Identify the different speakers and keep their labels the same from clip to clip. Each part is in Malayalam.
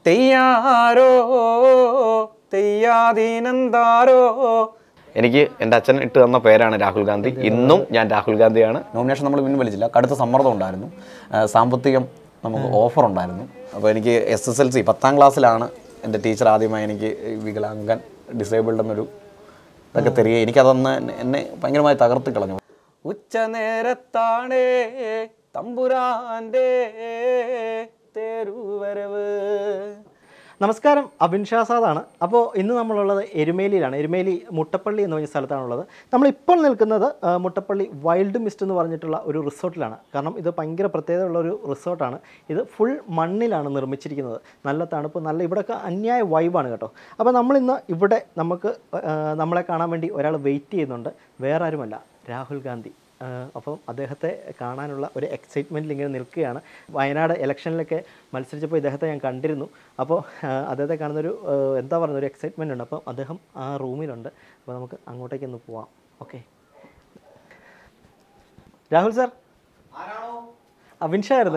Speaker 1: തെയ്യാരോ തെയ്യാതീനന്താരോ എനിക്ക് എൻ്റെ അച്ഛൻ ഇട്ട് തന്ന പേരാണ് രാഹുൽ ഗാന്ധി ഇന്നും ഞാൻ രാഹുൽ ഗാന്ധിയാണ് നോമിനേഷൻ നമ്മൾ പിൻവലിച്ചില്ല കടുത്ത സമ്മർദ്ദം ഉണ്ടായിരുന്നു ആ, സാമ്പത്തികം നമുക്ക് ഓഫർ ഉണ്ടായിരുന്നു അപ്പോൾ എനിക്ക് എസ് എസ് എൽ സി പത്താം ക്ലാസ്സിലാണ് എൻ്റെ ടീച്ചർ ആദ്യമായി എനിക്ക് ഈ വികലാംഗൻ ഡിസേബിൾഡ് എന്നൊരു ഇതൊക്കെ തരിക എനിക്കതൊന്ന് എന്നെ- എന്നെ ഭയങ്കരമായി തകർത്ത് കളഞ്ഞു ഉച്ച നേരത്താണേ തമ്പുരാൻ്റെ തെരുവരവ്
Speaker 2: നമസ്കാരം അബിൻ ഷാസാദാണ് അപ്പോൾ ഇന്ന് നമ്മളുള്ളത് എരുമേലിയിലാണ് എരുമേലി മുട്ടപ്പള്ളി എന്ന് പറഞ്ഞ സ്ഥലത്താണുള്ളത് നമ്മളിപ്പോൾ നിൽക്കുന്നത് ആ, മുട്ടപ്പള്ളി വൈൽഡ് മിസ്റ്റ് എന്ന് പറഞ്ഞിട്ടുള്ള ഒരു റിസോർട്ടിലാണ് കാരണം ഇത് ഭയങ്കര പ്രത്യേകതയുള്ള ഒരു റിസോർട്ടാണ് ഇത് ഫുൾ മണ്ണിലാണ് നിർമ്മിച്ചിരിക്കുന്നത് നല്ല തണുപ്പ് നല്ല ഇവിടെയൊക്കെ അന്യായ വൈബാണ് കേട്ടോ അപ്പോൾ നമ്മളിന്ന് ഇവിടെ നമുക്ക് ആ, നമ്മളെ കാണാൻ വേണ്ടി ഒരാൾ വെയിറ്റ് ചെയ്യുന്നുണ്ട് വേറെ ആരുമല്ല രാഹുൽ ഗാന്ധി ആ, അപ്പം അദ്ദേഹത്തെ കാണാനുള്ള ഒരു എക്സൈറ്റ്മെൻറ്റിൽ ഇങ്ങനെ നിൽക്കുകയാണ് വയനാട് ഇലക്ഷനിലൊക്കെ മത്സരിച്ചപ്പോൾ ഇദ്ദേഹത്തെ ഞാൻ കണ്ടിരുന്നു അപ്പോൾ ആ, അദ്ദേഹത്തെ കാണുന്നൊരു ആ, എന്താ പറയുന്ന ഒരു എക്സൈറ്റ്മെൻ്റ് ഉണ്ട് അപ്പം അദ്ദേഹം ആ റൂമിലുണ്ട് അപ്പോൾ നമുക്ക് അങ്ങോട്ടേക്ക് ഒന്ന് പോവാം ഓക്കെ രാഹുൽ സാർ അബിൻ ഷാ ആയിരുന്നേ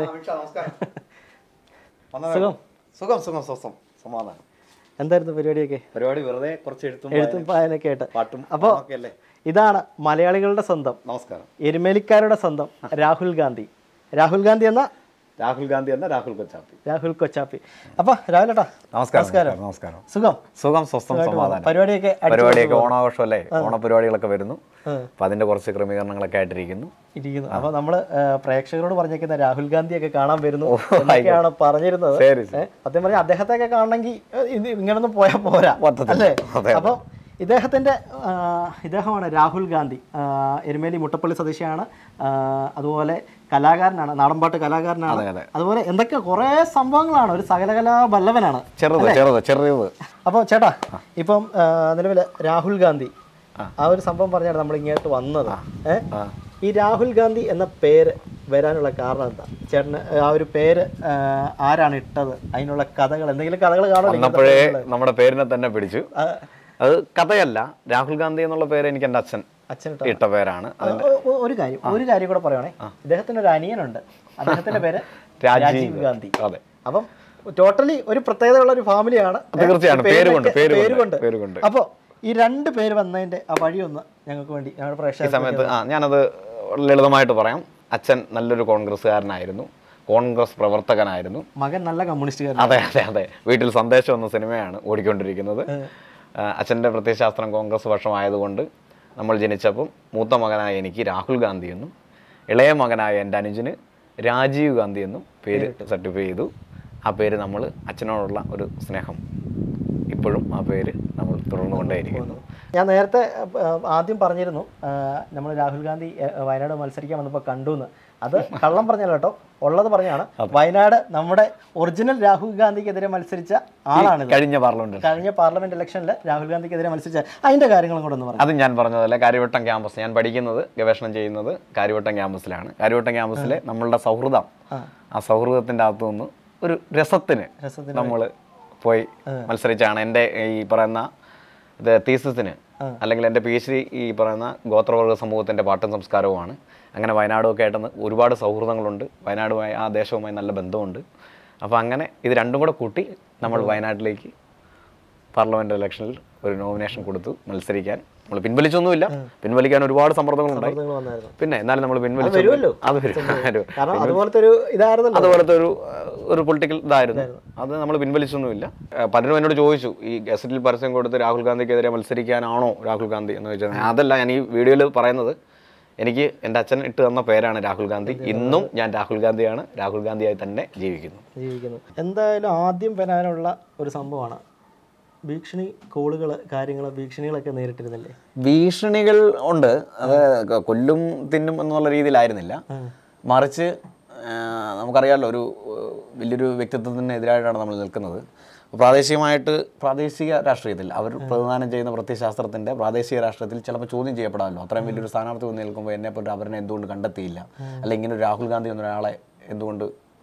Speaker 2: സുഖം
Speaker 1: സുഖം സുഖം സ്വസ്ഥം സമാധാനം
Speaker 2: എന്തായിരുന്നു പരിപാടിയൊക്കെ
Speaker 1: പരിപാടി വെറുതെ കുറച്ച് എഴുത്തും
Speaker 2: എഴുത്തും പായനൊക്കെ ആയിട്ട്
Speaker 1: പാട്ടും
Speaker 2: അപ്പോൾ
Speaker 1: ഒക്കെ അല്ലേ
Speaker 2: ഇതാണ് മലയാളികളുടെ സ്വന്തം
Speaker 1: നമസ്കാരം
Speaker 2: എരുമേലിക്കാരുടെ സ്വന്തം രാഹുൽ ഗാന്ധി രാഹുൽ ഗാന്ധി എന്ന
Speaker 1: രാഹുൽ ഗാന്ധി എന്ന രാഹുൽ കൊച്ചാപ്പി
Speaker 2: രാഹുൽ കൊച്ചാപ്പി അപ്പൊ രാഹുൽ ഏട്ടാ
Speaker 1: നമസ്കാരം നമസ്കാരം
Speaker 2: സുഖം
Speaker 1: സുഖം സ്വസ്ഥം സമാധാനം
Speaker 2: പരിപാടിയൊക്കെ അടിച്ച്
Speaker 1: പരിപാടിയൊക്കെ ഓണാഘോഷം അല്ലേ ഓണപരിപാടികളൊക്കെ വരുന്നു
Speaker 2: ഉം.
Speaker 1: അപ്പൊ അതിന്റെ കുറച്ച് ക്രമീകരണങ്ങളൊക്കെ ആയിട്ടിരിക്കുന്നു
Speaker 2: ഇരിക്കുന്നു അപ്പൊ നമ്മള് ആ, പ്രേക്ഷകരോട് പറഞ്ഞേക്കുന്ന രാഹുൽ ഗാന്ധിയൊക്കെ കാണാൻ വരുന്നു എന്നൊക്കെയാണ് പറഞ്ഞിരുന്നത്
Speaker 1: ശരി,
Speaker 2: ഏ, സത്യം പറഞ്ഞാൽ അദ്ദേഹത്തെയൊക്കെ കാണണമെങ്കിൽ ഇത് ഇങ്ങനൊന്നും പോയാൽ പോരാ
Speaker 1: പറ്റത്തില്ല.
Speaker 2: അല്ലേ
Speaker 1: അതെ,
Speaker 2: അപ്പം ഇദ്ദേഹത്തിന്റെ ആ, ഇദ്ദേഹമാണ് രാഹുൽ ഗാന്ധി ആ, എരുമേലി മുട്ടപ്പള്ളി സ്വദേശിയാണ് ആ, അതുപോലെ കലാകാരനാണ് നാടൻപാട്ട് കലാകാരനാണ്
Speaker 1: അതെ, അതെ.
Speaker 2: അതുപോലെ എന്തൊക്കെ കുറേ സംഭവങ്ങളാണ് ഒരു സകലകലാ ബല്ലവനാണ്
Speaker 1: ചെറുത് ചെറുത് ചെറിയത്
Speaker 2: അപ്പോൾ ചേട്ടാ ഇപ്പം നിലവിൽ രാഹുൽ ഗാന്ധി ആ ഒരു സംഭവം പറഞ്ഞാണ് നമ്മൾ ഇങ്ങോട്ട് വന്നത് ഏ? ഈ രാഹുൽ ഗാന്ധി എന്ന പേര് വരാനുള്ള കാരണം എന്താ ചേട്ടന് ആ ഒരു പേര് ആ, ആരാണ് ഇട്ടത് അതിനുള്ള കഥകൾ എന്തെങ്കിലും കഥകൾ കാണുമല്ലോ ഇങ്ങനത്തെ
Speaker 1: വന്നപ്പോഴേ
Speaker 2: പേരുകള്.
Speaker 1: നമ്മുടെ പേരിനെ തന്നെ പിടിച്ചു
Speaker 2: ആ,
Speaker 1: അത് കഥയല്ല രാഹുൽ ഗാന്ധി എന്നുള്ള പേര് എനിക്ക് എൻ്റെ അച്ഛൻ
Speaker 2: അച്ഛനിട്ട
Speaker 1: ഇട്ട പേരാണ്
Speaker 2: ആ, ഒ- ഒ- ഒരു കാര്യം ഒരു കാര്യം കൂടെ പറയുവാണേ ഇദ്ദേഹത്തിന് ഒരു അനിയനുണ്ട് അദ്ദേഹത്തിന്റെ പേര്
Speaker 1: രാജീവ്
Speaker 2: രാജീവ് ഗാന്ധി
Speaker 1: അതെ
Speaker 2: അപ്പം ടോട്ടലി ഒരു പ്രത്യേകതയുള്ള ഒരു ഫാമിലിയാണ്
Speaker 1: തീർച്ചയാണ്.
Speaker 2: ഈ
Speaker 1: പേര് കൊണ്ട്, പേര് കൊണ്ട്,
Speaker 2: പേരുകൊണ്ട്
Speaker 1: പേര് കൊണ്ട്.
Speaker 2: അപ്പോൾ ഈ രണ്ട് പേര് വന്നതിന്റെ ആ വഴിയൊന്ന് ഞങ്ങൾക്ക് വേണ്ടി ഞങ്ങളുടെ
Speaker 1: ഈ
Speaker 2: പ്രേക്ഷകർ
Speaker 1: സമയത്ത് ആ ഞാനത് ലളിതമായിട്ട് പറയാം അച്ഛൻ നല്ലൊരു കോൺഗ്രസ്സുകാരനായിരുന്നു കോൺഗ്രസ് പ്രവർത്തകനായിരുന്നു
Speaker 2: മകൻ നല്ല കമ്മ്യൂണിസ്റ്റുകാരൻ
Speaker 1: അതെ അതെ അതെ വീട്ടിൽ സന്ദേശം എന്ന സിനിമയാണ് ഓടിക്കൊണ്ടിരിക്കുന്നത് ആ, അച്ഛൻ്റെ പ്രത്യയശാസ്ത്രം കോൺഗ്രസ് പക്ഷമായതുകൊണ്ട് നമ്മൾ ജനിച്ചപ്പം മൂത്ത മകനായ എനിക്ക് രാഹുൽ ഗാന്ധി എന്നും ഇളയ മകനായ എൻ്റെ അനുജന് രാജീവ് ഗാന്ധി എന്നും പേര് സർട്ടിഫൈ ചെയ്തു ആ പേര് നമ്മൾ അച്ഛനോടുള്ള ഒരു സ്നേഹം ഇപ്പോഴും ആ പേര് നമ്മൾ തുടർന്നുകൊണ്ടേയിരിക്കുന്നു
Speaker 2: ഞാൻ നേരത്തെ ആ, ആദ്യം പറഞ്ഞിരുന്നു നമ്മൾ രാഹുൽ ഗാന്ധി ആ, വയനാട് മത്സരിക്കാൻ വന്നപ്പോൾ കണ്ടു എന്ന് അത് കള്ളം പറഞ്ഞല്ല കേട്ടോ ഉള്ളത് പറഞ്ഞാണ് വയനാട് നമ്മുടെ ഒറിജിനൽ രാഹുൽ ഗാന്ധിക്കെതിരെ മത്സരിച്ച ആളാണിത്
Speaker 1: കഴിഞ്ഞ പാർലമെന്റ്
Speaker 2: കഴിഞ്ഞ പാർലമെന്റ് ഇലക്ഷനിൽ രാഹുൽ ഗാന്ധിക്കെതിരെ മത്സരിച്ച അതിന്റെ കാര്യങ്ങളും കൂടെ ഒന്ന് പറയാം
Speaker 1: അത് ഞാൻ പറഞ്ഞതല്ല കാര്യവട്ടം ക്യാമ്പസ് ഞാൻ പഠിക്കുന്നത് ഗവേഷണം ചെയ്യുന്നത് കാര്യവട്ടം ക്യാമ്പസിലാണ് കാര്യവട്ടം ക്യാമ്പസിലെ നമ്മളുടെ സൗഹൃദം ആ സൗഹൃദത്തിൻ്റെ അകത്തു നിന്ന് ഒരു രസത്തിന്
Speaker 2: രസത്തിന്
Speaker 1: നമ്മൾ പോയി മത്സരിച്ചാണ് എൻ്റെ ഈ പറയുന്ന ഇത് തീസസിന് അല്ലെങ്കിൽ എൻ്റെ പി എച്ച് ഡി ഈ പറയുന്ന ഗോത്രവർഗ സമൂഹത്തിൻ്റെ പാട്ടും സംസ്കാരവുമാണ് അങ്ങനെ വയനാടും ഒക്കെ ആയിട്ട് ഒരുപാട് സൗഹൃദങ്ങളുണ്ട് വയനാടുമായി ആ ദേശവുമായി നല്ല ബന്ധമുണ്ട് അപ്പോൾ അങ്ങനെ ഇത് രണ്ടും കൂടെ കൂട്ടി നമ്മൾ വയനാട്ടിലേക്ക് പാർലമെന്റ് ഇലക്ഷനിൽ ഒരു നോമിനേഷൻ കൊടുത്തു മത്സരിക്കാൻ നമ്മൾ പിൻവലിച്ചൊന്നുമില്ല പിൻവലിക്കാൻ ഒരുപാട് സമ്മർദ്ദങ്ങളുണ്ടായി
Speaker 2: നിങ്ങൾ വന്നായിരുന്നു
Speaker 1: പിന്നെ എന്നാലും നമ്മൾ പിൻവലിച്ചു
Speaker 2: വരുമല്ലോ.
Speaker 1: അത് വരും വരും.
Speaker 2: കാരണം അതുപോലത്തെ ഒരു ഇതായിരുന്നല്ലോ
Speaker 1: അതുപോലത്തെ ഒരു അഹ്, ഒരു പൊളിറ്റിക്കൽ ഇതായിരുന്നു അത് നമ്മൾ പിൻവലിച്ചൊന്നുമില്ല അഹ് പലരും എന്നോട് ചോദിച്ചു ഈ ഗസറ്റിൽ പരസ്യം കൊടുത്ത് രാഹുൽ ഗാന്ധിക്കെതിരെ മത്സരിക്കാനാണോ രാഹുൽ ഗാന്ധി എന്ന് ചോദിച്ചത് അതല്ല ഞാൻ ഈ വീഡിയോയിൽ പറയുന്നത് എനിക്ക് എൻ്റെ അച്ഛൻ ഇട്ട് തന്ന പേരാണ് രാഹുൽ ഗാന്ധി ഇന്നും ഞാൻ രാഹുൽ ഗാന്ധിയാണ് രാഹുൽ ഗാന്ധിയായി തന്നെ ജീവിക്കുന്നു
Speaker 2: ജീവിക്കുന്നു എന്തായാലും ആദ്യം വരാനുള്ള ഒരു സംഭവമാണ് ഭീഷണി കോളുകൾ കാര്യങ്ങൾ ഭീഷണികളൊക്കെ നേരിട്ടിരുന്നില്ലേ
Speaker 1: ഭീഷണികൾ ഉണ്ട് അത് ക- കൊല്ലും തിന്നും എന്നുള്ള രീതിയിലായിരുന്നില്ല മറിച്ച് ആ, നമുക്കറിയാമല്ലോ ഒരു ഏഹ്, വലിയൊരു വ്യക്തിത്വത്തിന് എതിരായിട്ടാണ് നമ്മൾ നിൽക്കുന്നത് പ്രാദേശികമായിട്ട് പ്രാദേശിക രാഷ്ട്രീയത്തിൽ അവർ പ്രതിദാനം ചെയ്യുന്ന പ്രത്യയശാസ്ത്രത്തിൻ്റെ പ്രാദേശിക രാഷ്ട്രീയത്തിൽ ചിലപ്പോൾ ചോദ്യം ചെയ്യപ്പെടാമല്ലോ അത്രയും വലിയൊരു സ്ഥാനാർത്ഥി വന്ന് നിൽക്കുമ്പോൾ എന്നെ പോലെ അവരെ എന്തുകൊണ്ട് കണ്ടെത്തിയില്ല അല്ലെങ്കിൽ ഇങ്ങനെ ഒരു രാഹുൽ ഗാന്ധി എന്നൊരാളെ എന്തുകൊണ്ട്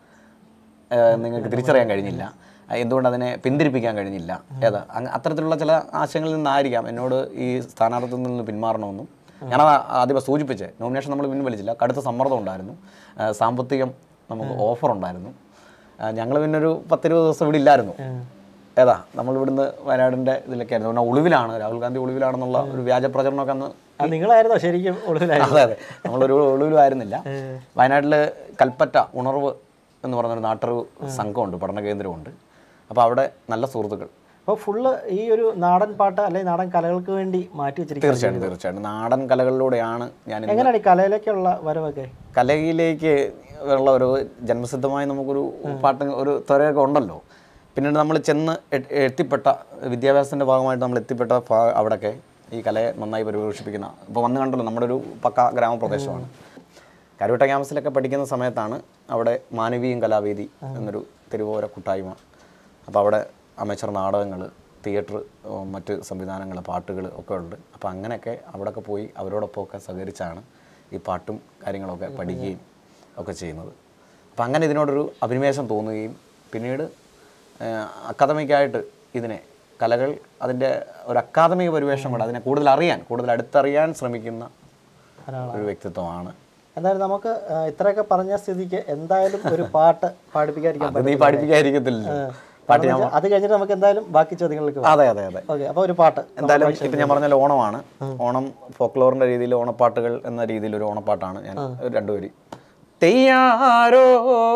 Speaker 1: ഏഹ് നിങ്ങൾക്ക് തിരിച്ചറിയാൻ കഴിഞ്ഞില്ല അഹ് എന്തുകൊണ്ട് അതിനെ പിന്തിരിപ്പിക്കാൻ കഴിഞ്ഞില്ല ഏതാ അങ്ങ് അത്തരത്തിലുള്ള ചില ആശയങ്ങളിൽ നിന്നായിരിക്കാം എന്നോട് ഈ സ്ഥാനാർത്ഥിത്വത്തിൽ നിന്ന് പിന്മാറണമെന്നും ഞാനത് ആദ്യം സൂചിപ്പിച്ചത് നോമിനേഷൻ നമ്മൾ പിൻവലിച്ചില്ല കടുത്ത സമ്മർദ്ദം ഉണ്ടായിരുന്നു ഏഹ് സാമ്പത്തികം നമുക്ക് ഓഫർ ഉണ്ടായിരുന്നു ഞങ്ങൾ പിന്നെ ഒരു പത്തിരുപത് ദിവസം ഇവിടെ ഇല്ലായിരുന്നു ഏതാ നമ്മൾ ഇവിടുന്ന് വയനാടിൻ്റെ ഇതിലൊക്കെ ആയിരുന്നു പിന്നെ ഒളിവിലാണ് രാഹുൽ ഗാന്ധി ഒളിവിലാണെന്നുള്ള ഒരു വ്യാജ പ്രചരണമൊക്കെ അന്ന്
Speaker 2: ആ നിങ്ങളായിരുന്നോ ശരിക്കും ഒളിവിലായിരുന്നു
Speaker 1: അതെ അതെ നമ്മളൊരു ഒളിവിലായിരുന്നില്ല വയനാട്ടിൽ കൽപ്പറ്റ ഉണർവ് എന്ന് പറഞ്ഞൊരു നാട്ടറിവ് സംഘമുണ്ട് പഠന കേന്ദ്രമുണ്ട് അപ്പോൾ അവിടെ നല്ല സുഹൃത്തുക്കൾ
Speaker 2: അപ്പോൾ ഫുള്ള് ഈ ഒരു നാടൻ പാട്ട് അല്ലെങ്കിൽ നാടൻ കലകൾക്ക് വേണ്ടി മാറ്റി വെച്ചിരിക്കുന്നത്
Speaker 1: തീർച്ചയായിട്ടും തീർച്ചയായിട്ടും നാടൻ കലകളിലൂടെയാണ് ഞാൻ ഇന്ന്
Speaker 2: എങ്ങനെയാണ് ഈ കലയിലേക്കുള്ള വരവൊക്കെ
Speaker 1: കലയിലേക്ക് ഉള്ള ഒരു ജന്മസിദ്ധമായി നമുക്കൊരു പാട്ട് ഒരു ത്വരയൊക്കെ ഉണ്ടല്ലോ പിന്നീട് നമ്മൾ ചെന്ന് എ- എത്തിപ്പെട്ട വിദ്യാഭ്യാസത്തിൻ്റെ ഭാഗമായിട്ട് നമ്മൾ എത്തിപ്പെട്ട ഭാ- അവിടെയൊക്കെ ഈ കലയെ നന്നായി പരിപോഷിപ്പിക്കുന്ന ഇപ്പോൾ വന്ന് കണ്ടല്ലോ നമ്മുടെ ഒരു പക്ക ഗ്രാമപ്രദേശമാണ് കരുവട്ട ക്യാമ്പസിലൊക്കെ പഠിക്കുന്ന സമയത്താണ് അവിടെ മാനവീയം കലാവേദി എന്നൊരു തെരുവോര കൂട്ടായ്മ അപ്പോൾ അവിടെ അമേച്ചർ നാടകങ്ങൾ തിയേറ്റർ മറ്റ് സംവിധാനങ്ങൾ പാട്ടുകൾ ഒക്കെ ഉണ്ട് അപ്പോൾ അങ്ങനെയൊക്കെ അവിടെയൊക്കെ പോയി അവരോടൊപ്പമൊക്കെ സഹകരിച്ചാണ് ഈ പാട്ടും കാര്യങ്ങളൊക്കെ പഠിക്കുകയും ഒക്കെ ചെയ്യുന്നത് അപ്പോൾ അങ്ങനെ ഇതിനോടൊരു അഭിനിവേശം തോന്നുകയും പിന്നീട് അക്കാദമിക്കായിട്ട് ഇതിനെ കലകൾ അതിൻ്റെ ഒരു അക്കാദമിക പരിവേഷം കൊണ്ട് അതിനെ കൂടുതൽ അറിയാൻ കൂടുതൽ അടുത്തറിയാൻ ശ്രമിക്കുന്ന ഒരു വ്യക്തിത്വമാണ്
Speaker 2: എന്തായാലും നമുക്ക് ആ, ഇത്രയൊക്കെ പറഞ്ഞ സ്ഥിതിക്ക് എന്തായാലും ഒരു പാട്ട് പാടിപ്പിക്കാതിരിക്കാൻ
Speaker 1: അത് നീ പഠിപ്പിക്കാതിരിക്കത്തില്ല പാട്ട് ഞാൻ
Speaker 2: അത് കഴിഞ്ഞിട്ട് നമുക്ക് എന്തായാലും ബാക്കി ചോദ്യങ്ങളിലേക്ക് പോകാം
Speaker 1: അതെ അതെ അതെ
Speaker 2: ഓക്കെ അപ്പോൾ ഒരു പാട്ട്
Speaker 1: എന്തായാലും ഇപ്പം ഞാൻ പറഞ്ഞ ഓണമാണ് ഓണം ഫോക്ലോറിന്റെ രീതിയിൽ ഓണപ്പാട്ടുകൾ എന്ന രീതിയിൽ ഒരു ഓണപ്പാട്ടാണ് ഞാൻ ഒരു രണ്ടുപേരി തെയ്യാരോ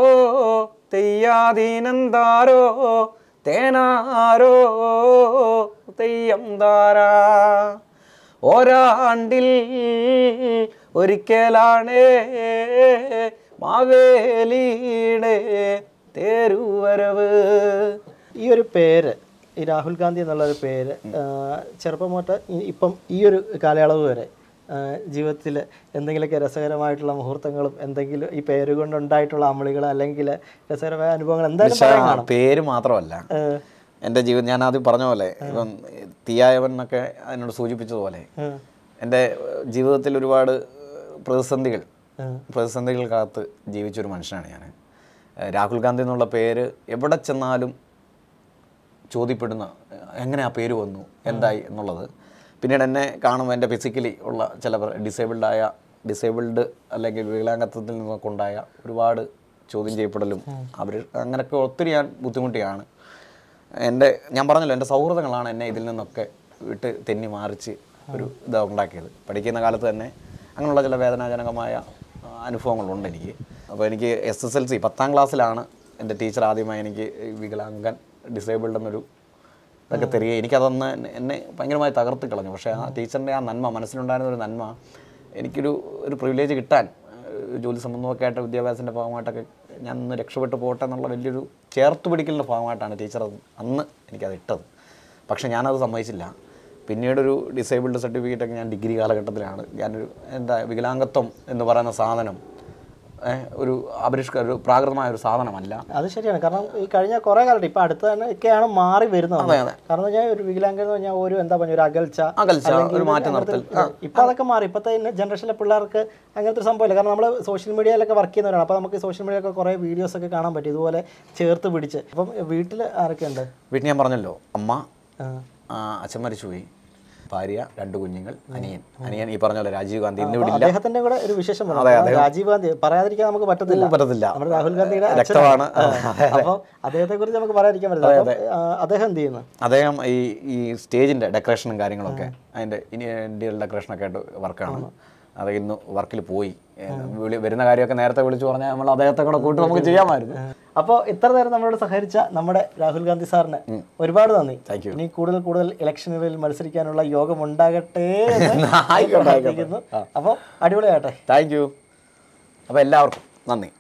Speaker 1: തെയ്യാതീനന്താരോ തേനാരോ തെയ്യം താരാ ഒരാണ്ടിൽ ഒരിക്കലാണേ മാവേലിയുടെ തേരുവരവ്
Speaker 2: ഈ ഒരു പേര് ഈ രാഹുൽ ഗാന്ധി എന്നുള്ള ഒരു പേര് ആ, ചെറുപ്പം തൊട്ട് ഈ- ഇപ്പം ഈ ഒരു കാലയളവ് വരെ ജീവിതത്തിൽ എന്തെങ്കിലുമൊക്കെ രസകരമായിട്ടുള്ള മുഹൂർത്തങ്ങളും എന്തെങ്കിലും ഈ പേര് കൊണ്ടുണ്ടായിട്ടുള്ള അമളികൾ അല്ലെങ്കിൽ രസകരമായ അനുഭവങ്ങൾ എന്തായാലും പറയാൻ കാണും
Speaker 1: പേര് മാത്രമല്ല
Speaker 2: ആ,
Speaker 1: എൻ്റെ ജീവിതം ഞാൻ ആദ്യം പറഞ്ഞ പോലെ ഇപ്പം തീയായവൻ എന്നൊക്കെ അതിനോട് സൂചിപ്പിച്ചതുപോലെ
Speaker 2: ആ,
Speaker 1: എൻ്റെ ജീവിതത്തിൽ ഒരുപാട് പ്രതിസന്ധികൾ
Speaker 2: ആ.
Speaker 1: പ്രതിസന്ധികൾക്കകത്ത് ജീവിച്ചൊരു മനുഷ്യനാണ് ഞാൻ രാഹുൽ ഗാന്ധി എന്നുള്ള പേര് എവിടെ ചെന്നാലും ചോദ്യപ്പെടുന്ന എങ്ങനെ ആ പേര് വന്നു എന്തായി എന്നുള്ളത് പിന്നീട് എന്നെ കാണുമ്പോൾ എൻ്റെ ഫിസിക്കലി ഉള്ള ചില ഡിസേബിൾഡായ ഡിസേബിൾഡ് അല്ലെങ്കിൽ വികലാംഗത്വത്തിൽ നിന്നൊക്കെ ഉണ്ടായ ഒരുപാട് ചോദ്യം ചെയ്യപ്പെടലും അവർ അങ്ങനെയൊക്കെ ഒത്തിരി ഞാൻ ബുദ്ധിമുട്ടിയാണ് എൻ്റെ ഞാൻ പറഞ്ഞല്ലോ എൻ്റെ സൗഹൃദങ്ങളാണ് എന്നെ ഇതിൽ നിന്നൊക്കെ വിട്ട് തെന്നി മാറിച്ച് ഒരു ഇത് ഉണ്ടാക്കിയത് പഠിക്കുന്ന കാലത്ത് തന്നെ അങ്ങനെയുള്ള ചില വേദനാജനകമായ ആ, അനുഭവങ്ങളുണ്ട് എനിക്ക് അപ്പോൾ എനിക്ക് എസ് എസ് എൽ സി പത്താം ക്ലാസ്സിലാണ് എൻ്റെ ടീച്ചർ ആദ്യമായി എനിക്ക് ഈ വികലാംഗൻ ഡിസേബിൾഡ് എന്നൊരു ഇതൊക്കെ തരികയും എനിക്കതൊന്ന് എന്നെ- എന്നെ ഭയങ്കരമായി തകർത്ത് കളഞ്ഞു പക്ഷേ ആ ടീച്ചറിൻ്റെ ആ നന്മ മനസ്സിലുണ്ടായിരുന്ന ഒരു നന്മ എനിക്കൊരു ഒരു പ്രിവിലേജ് കിട്ടാൻ ഏഹ് ജോലി സംബന്ധമൊക്കെ ആയിട്ട് വിദ്യാഭ്യാസത്തിൻ്റെ ഭാഗമായിട്ടൊക്കെ ഞാൻ ഒന്ന് രക്ഷപ്പെട്ടു പോട്ടെ എന്നുള്ള വലിയൊരു ചേർത്ത് പിടിക്കലിൻ്റെ ഭാഗമായിട്ടാണ് ടീച്ചർ അത് അന്ന് എനിക്കത് ഇട്ടത് പക്ഷേ ഞാനത് സമ്മതിച്ചില്ല പിന്നീടൊരു ഡിസേബിൾഡ് സർട്ടിഫിക്കറ്റ് ഒക്കെ ഞാൻ ഡിഗ്രി കാലഘട്ടത്തിലാണ് ഞാനൊരു എന്താ വികലാംഗത്വം എന്ന് പറയുന്ന സാധനം ഏഹ് ഒരു അപരിഷ്ക ഒരു പ്രാകൃതമായ ഒരു സാധനമല്ല
Speaker 2: അത് ശരിയാണ് കാരണം ഈ കഴിഞ്ഞ കുറേ കാലം ഇപ്പം അടുത്ത് തന്നെ ഒക്കെയാണ് മാറി വരുന്നത്
Speaker 1: അതെ, അതെ.
Speaker 2: കാരണം എന്ന് വെച്ചാൽ ഒരു വികലാംഗം എന്ന് പറഞ്ഞാൽ ഒരു എന്താ പറഞ്ഞ ഒരു അകൽച്ച
Speaker 1: അകൽച്ച,
Speaker 2: അല്ലെങ്കിൽ
Speaker 1: ഒരു മാറ്റി
Speaker 2: അങ്ങനത്തെ
Speaker 1: നിർത്തൽ.
Speaker 2: ഒരു- ഇപ്പൊ അതൊക്കെ മാറി ഇപ്പോഴത്തെ ജനറേഷനിലെ പിള്ളേർക്ക് അങ്ങനത്തെ ഒരു സംഭവമില്ല കാരണം നമ്മൾ സോഷ്യൽ മീഡിയയിലൊക്കെ വർക്ക് ചെയ്യുന്നവരാണ് അപ്പോൾ നമുക്ക് സോഷ്യൽ മീഡിയയിലൊക്കെ കുറേ വീഡിയോസ് ഒക്കെ കാണാൻ പറ്റും ഇതുപോലെ ചേർത്ത് പിടിച്ച് അപ്പം വീട്ടിൽ ആരൊക്കെയുണ്ട്
Speaker 1: വീട്ടിൽ ഞാൻ പറഞ്ഞല്ലോ അമ്മ
Speaker 2: ആ.
Speaker 1: ആ, അച്ഛൻ മരിച്ചുപോയി ഭാര്യ രണ്ട് കുഞ്ഞുങ്ങൾ അനിയൻ അനിയൻ ഈ പറഞ്ഞ പോലെ രാജീവ് ഗാന്ധി ഇന്ന്
Speaker 2: അപ്പൊ
Speaker 1: ഇവിടെ
Speaker 2: അദ്ദേഹത്തിന്റെ കൂടെ ഒരു വിശേഷം പറയാം. കാരണം രാജീവ് ഗാന്ധി പറയാതിരിക്കാൻ നമുക്ക് പറ്റത്തില്ല
Speaker 1: പറ്റത്തില്ല
Speaker 2: നമ്മുടെ രാഹുൽ ഗാന്ധിയുടെ
Speaker 1: രക്തമാണ്
Speaker 2: അപ്പോൾ അദ്ദേഹത്തെ കുറിച്ച് നമുക്ക് പറയാതിരിക്കാൻ പറ്റില്ല അപ്പം, ആ, അദ്ദേഹം എന്ത് ചെയ്യുന്നു
Speaker 1: അദ്ദേഹം ഈ ഈ സ്റ്റേജിൻ്റെ ഡെക്കറേഷനും കാര്യങ്ങളൊക്കെ അതിൻ്റെ ഇന്ത്യയിൽ ഡെക്കറേഷനൊക്കെ ആയിട്ട് വർക്കാണ് അത് ഇന്ന് വർക്കിൽ പോയി ഏ, വിളി വരുന്ന കാര്യമൊക്കെ നേരത്തെ വിളിച്ചു പറഞ്ഞാൽ നമ്മൾ അദ്ദേഹത്തെ കൂടെ കൂട്ടി നമുക്ക് ചെയ്യാമായിരുന്നു
Speaker 2: അപ്പോൾ ഇത്ര നേരം നമ്മളോട് സഹകരിച്ച നമ്മുടെ രാഹുൽ ഗാന്ധി സാറിന് ഒരുപാട് നന്ദി
Speaker 1: Thank you.
Speaker 2: ഇനി കൂടുതൽ കൂടുതൽ ഇലക്ഷനുകളിൽ മത്സരിക്കാനുള്ള യോഗം ഉണ്ടാകട്ടെ എന്ന്
Speaker 1: ആയിക്കോട്ടെ,
Speaker 2: പ്രാർത്ഥിക്കുന്നു. അപ്പോൾ അടിപൊളിയാകട്ടെ
Speaker 1: താങ്ക് യു അപ്പോൾ എല്ലാവർക്കും നന്ദി